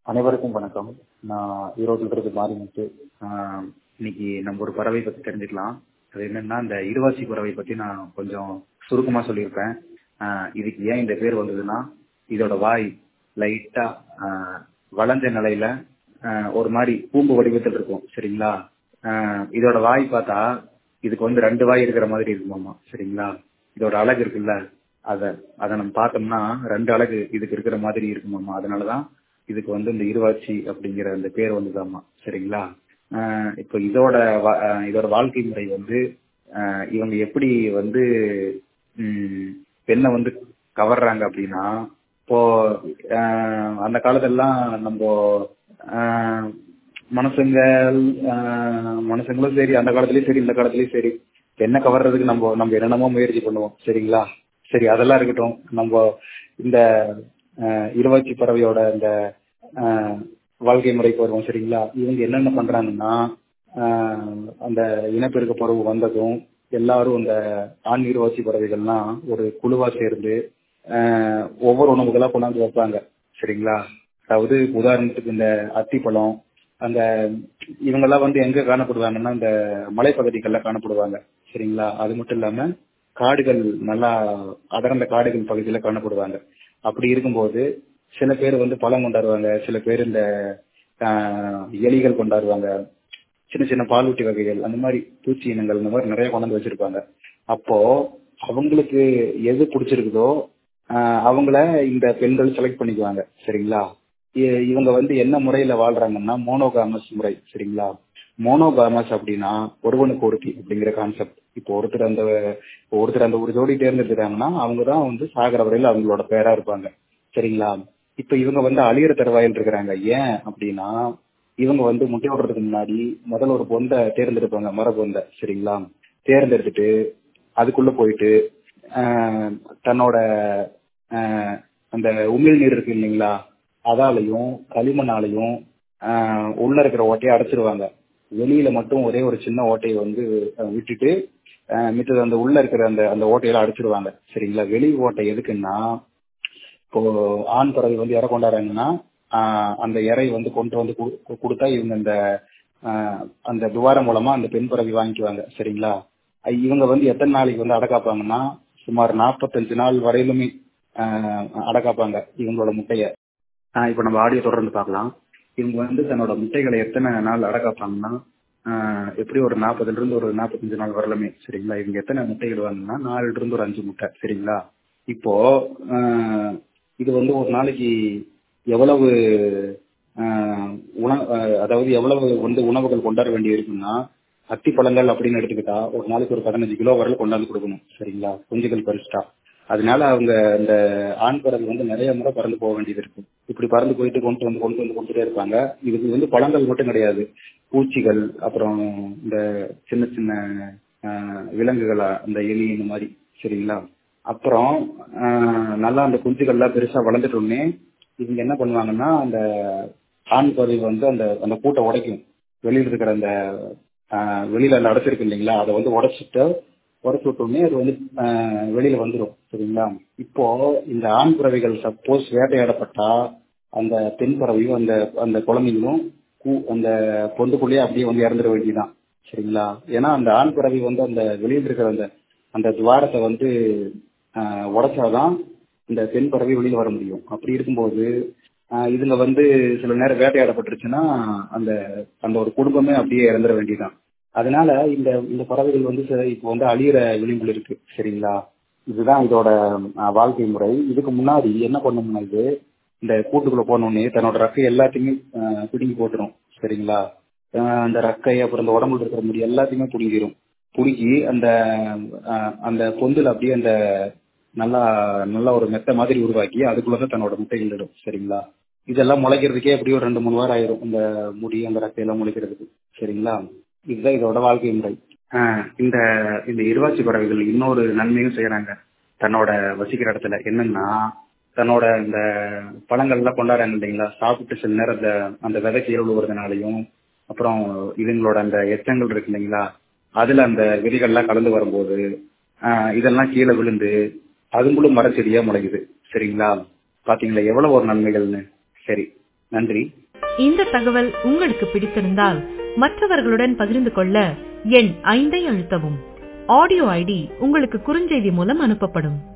அனைவருக்கும் வணக்கம் நான் ஈரோட்டில் இருந்து மாரிமுத்து ஆஹ் இன்னைக்கு நம்ம ஒரு பறவை பத்தி தெரிஞ்சுக்கலாம் அது என்னன்னா இந்த இருவாச்சி பறவை பத்தி நான் கொஞ்சம் சுருக்கமா சொல்லியிருப்பேன் ஆஹ் இதுக்கு ஏன் இந்த பேர் வந்ததுன்னா இதோட வாய் லைட்டா வளைஞ்ச நிலையில ஆஹ் ஒரு மாதிரி பூம்பு வடிவத்தில் இருக்கும் சரிங்களா ஆஹ் இதோட வாய் பார்த்தா இதுக்கு வந்து ரெண்டு வாய் இருக்கிற மாதிரி இருக்குமாமா சரிங்களா இதோட அழகு இருக்குல்ல அத அதை நம்ம பார்த்தோம்னா ரெண்டு அழகு இதுக்கு இருக்கிற மாதிரி இருக்குமாமா அதனாலதான் இதுக்கு வந்து இந்த இருவாச்சி அப்படிங்கிற அந்த பேர் வந்ததாமா சரிங்களா ஆஹ் இப்போ இதோட வா- ஆஹ் இதோட வாழ்க்கை முறை வந்து ஆஹ் இவங்க எப்படி வந்து ம், பெண்ணை வந்து கவர்றாங்க அப்படின்னா இப்போ ஆஹ் அந்த காலத்தெல்லாம் நம்ம ஆஹ் மனுஷங்க ஆஹ் மனுஷங்களும் சரி அந்த காலத்துலயும் சரி இந்த காலத்துலயும் சரி பெண்ணை கவர்றதுக்கு நம்ம நம்ம என்னென்னமோ முயற்சி பண்ணுவோம் சரிங்களா சரி அதெல்லாம் இருக்கட்டும் நம்ம இந்த ஆஹ் இருவாச்சி பறவையோட இந்த ஆஹ் வாழ்க்கை முறைக்கு வருவோம் சரிங்களா இவங்க என்னென்ன பண்றாங்கன்னா ஆஹ் அந்த இனப்பெருக்க பருவம் வந்ததும் எல்லாரும் இந்த ஆண் இருவாச்சி பறவைகள்லாம் ஒரு குழுவா சேர்ந்து ஆஹ் ஒவ்வொரு உணவுகளா கொண்டாந்து வைப்பாங்க சரிங்களா அதாவது உதாரணத்துக்கு இந்த அத்திப்பழம் அந்த இவங்கெல்லாம் வந்து எங்க காணப்படுவாங்கன்னா இந்த மலைப்பகுதிகளில் காணப்படுவாங்க சரிங்களா அது மட்டும் இல்லாம காடுகள் நல்லா அடர்ந்த காடுகள் பகுதியில காணப்படுவாங்க அப்படி இருக்கும்போது சில பேர் வந்து பழம் கொண்டாடுவாங்க சில பேர் இந்த ஆஹ், எலிகள் கொண்டாடுவாங்க சின்ன சின்ன பாலூட்டி வகைகள் அந்த மாதிரி பூச்சி இனங்கள் இந்த மாதிரி நிறைய கொண்டாந்து வச்சிருப்பாங்க அப்போ அவங்களுக்கு எது பிடிச்சிருக்குதோ ஆஹ், அவங்கள இந்த பெண்கள் செலக்ட் பண்ணிக்குவாங்க சரிங்களா இ- இவங்க வந்து என்ன முறையில வாழ்றாங்கன்னா மோனோகாமஸ் முறை சரிங்களா மோனோகாமஸ் அப்படின்னா ஒருவனுக்கு ஒருத்தி அப்படிங்கிற கான்செப்ட் இப்போ ஒருத்தர் அந்த இப்போ ஒருத்தர் அந்த ஒரு ஜோடி தேர்ந்தெடுத்துட்டாங்கன்னா அவங்க தான் வந்து சாகர வரையில அவங்களோட பேரா இருப்பாங்க சரிங்களா இப்ப இவங்க வந்து அழியிற தருவாயில் இருக்கிறாங்க ஏன் அப்படின்னா இவங்க வந்து முட்டை விடுறதுக்கு முன்னாடி முதல்ல ஒரு பொந்தை தேர்ந்தெடுப்பாங்க மர பொந்தை சரிங்களா தேர்ந்தெடுத்துட்டு அதுக்குள்ள போயிட்டு ஆஹ், தன்னோட ஆஹ், அந்த உமிழ் நீர் இருக்கு இல்லைங்களா அதாலையும் களிமண்ணாலையும் ஆஹ், உள்ள இருக்கிற ஓட்டையை அடைச்சிருவாங்க வெளியில மட்டும் ஒரே ஒரு சின்ன ஓட்டையை வந்து அஹ், விட்டுட்டு ஆஹ், மித்தது அந்த உள்ள இருக்கிற அந்த அந்த ஓட்டையில அடைச்சிருவாங்க சரிங்களா வெளி ஓட்டை எதுக்குன்னா இப்போ ஆண் பறவை வந்து இறை கொண்டாடுறாங்கன்னா ஆஹ், அந்த இறை வந்து கொண்டு வந்து கு- கு- கொடுத்தா இவங்க இந்த ஆஹ், அந்த துவாரம் மூலமா அந்த பெண் பறவை வாங்கிக்குவாங்க சரிங்களா அஹ் இவங்க வந்து எத்தனை நாளைக்கு வந்து அடக்காப்பாங்கன்னா சுமார் நாற்பத்தஞ்சு நாள் வரையிலுமே ஆஹ், அடக்காப்பாங்க இவங்களோட முட்டைய ஆஹ் இப்போ நம்ம ஆடியோ தொடர்ந்து பார்க்கலாம் இவங்க வந்து தன்னோட முட்டைகளை எத்தனை நாள் அடக்காப்பாங்கன்னா ஆஹ் எப்படி ஒரு நாற்பதுல இருந்து ஒரு நாற்பத்தஞ்சு நாள் வரலுமே சரிங்களா இவங்க எத்தனை முட்டைகள் வாங்கினா நாலுல இருந்து ஒரு அஞ்சு முட்டை சரிங்களா இப்போ ஆஹ் இது வந்து ஒரு நாளைக்கு எவ்வளவு ஆஹ் உண- ஆஹ் அதாவது எவ்வளவு வந்து உணவுகள் கொண்டாட வேண்டி இருக்குன்னா அத்தி பழங்கள் அப்படின்னு எடுத்துக்கிட்டா ஒரு நாளைக்கு ஒரு பதினஞ்சு கிலோ வரல கொண்டாந்து கொடுக்கணும் சரிங்களா குஞ்சுகள் பறிச்சுட்டா அதனால அவங்க இந்த ஆண் பறவை வந்து நிறைய முறை பறந்து போக வேண்டியது இருக்கும் இப்படி பறந்து போயிட்டு கொண்டு வந்து கொண்டு வந்து கொடுத்துட்டே இருப்பாங்க இதுக்கு வந்து பழங்கள் மட்டும் கிடையாது பூச்சிகள் அப்புறம் இந்த சின்ன சின்ன ஆஹ், விலங்குகள் அந்த எலி இந்த மாதிரி சரிங்களா அப்புறம் ஆஹ், நல்லா அந்த குஞ்சுகள்லாம் பெருசா வளர்ந்துட்டோடனே இவங்க என்ன பண்ணுவாங்கன்னா அந்த ஆண் பறவை வந்து அந்த அந்த கூட்டை உடைக்கும் வெளியில இருக்கிற அந்த ஆஹ், வெளியில அந்த அடைச்சிருக்கு இல்லைங்களா அதை வந்து உடைச்சிட்டு உடச்சு விட்டோடனே அது வந்து ஆஹ், வெளியில வந்துடும் சரிங்களா இப்போ இந்த ஆண் பறவைகள் சப்போஸ் வேட்டையாடப்பட்டா அந்த பெண் பறவையும் அந்த அந்த குழந்தைங்களும் கூ- அந்த பொந்துக்குள்ளேயே அப்படியே வந்து இறந்துட வேண்டியதுதான் சரிங்களா ஏன்னா அந்த ஆண் பறவை வந்து அந்த வெளியில் இருக்கிற அந்த அந்த துவாரத்தை வந்து ஆஹ், உடைச்சாதான் இந்த பெண் பறவை வெளியில வர முடியும் அப்படி இருக்கும்போது ஆஹ், இதுங்க வந்து சில நேரம் வேட்டையாடப்பட்டுருச்சுன்னா அந்த அந்த ஒரு குடும்பமே அப்படியே இறந்துட வேண்டியதுதான் அதனால இந்த இந்த பறவைகள் வந்து ச- இப்போ வந்து அழியிற விளிம்பில் இருக்கு சரிங்களா இதுதான் இதோட ஆஹ், வாழ்க்கை முறை இதுக்கு முன்னாடி என்ன பண்ணும்னா இது இந்த கூட்டுக்குள்ள போனோடனே தன்னோட ரக்கை எல்லாத்தையுமே ஆஹ், பிடுங்கி போட்டுரும் சரிங்களா ஆஹ், அந்த ரக்கை அப்புறம் இந்த உடம்புல இருக்கிற முடி எல்லாத்தையுமே பிடுங்கிரும் பிடுங்கி அந்த ஆஹ், அந்த பொந்துல அப்படியே அந்த நல்லா நல்லா ஒரு மெத்த மாதிரி உருவாக்கி அதுக்குள்ளதான் தன்னோட முட்டைகள் இடும் சரிங்களா இதெல்லாம் முளைக்கிறதுக்கே எப்படியும் ஒரு ரெண்டு மூணு வாரம் ஆயிரும் இந்த முடி அந்த ரக்கையெல்லாம் முளைக்கிறதுக்கு சரிங்களா இதுதான் இதோட வாழ்க்கை முறை ஆஹ் இந்த இந்த இருவாச்சி பறவைகள் இன்னொரு நன்மையும் செய்யறாங்க தன்னோட வசிக்கிற இடத்துல என்னன்னா தன்னோட இந்த பழங்கள்லாம் கொண்டாடுறாங்க இல்லைங்களா சாப்பிட்டு சில நேரம் அந்த அந்த விதை கீழே விழுவுறதுனாலையும் அப்புறம் இதுங்களோட அந்த எச்சங்கள் இருக்கு இல்லைங்களா அதுல அந்த விதிகள்லாம் கலந்து வரும்போது ஆஹ் இதெல்லாம் கீழே விழுந்து அதுங்களும் மரச்செடியா முளைக்குது சரிங்களா பாத்தீங்களா எவ்வளவு ஒரு நன்மைகள்னு சரி நன்றி இந்த தகவல் உங்களுக்கு பிடித்திருந்தால் மற்றவர்களுடன் பகிர்ந்து கொள்ள எண் ஐந்தை அழுத்தவும் ஆடியோ ஐடி உங்களுக்கு குறுஞ்செய்தி மூலம் அனுப்பப்படும்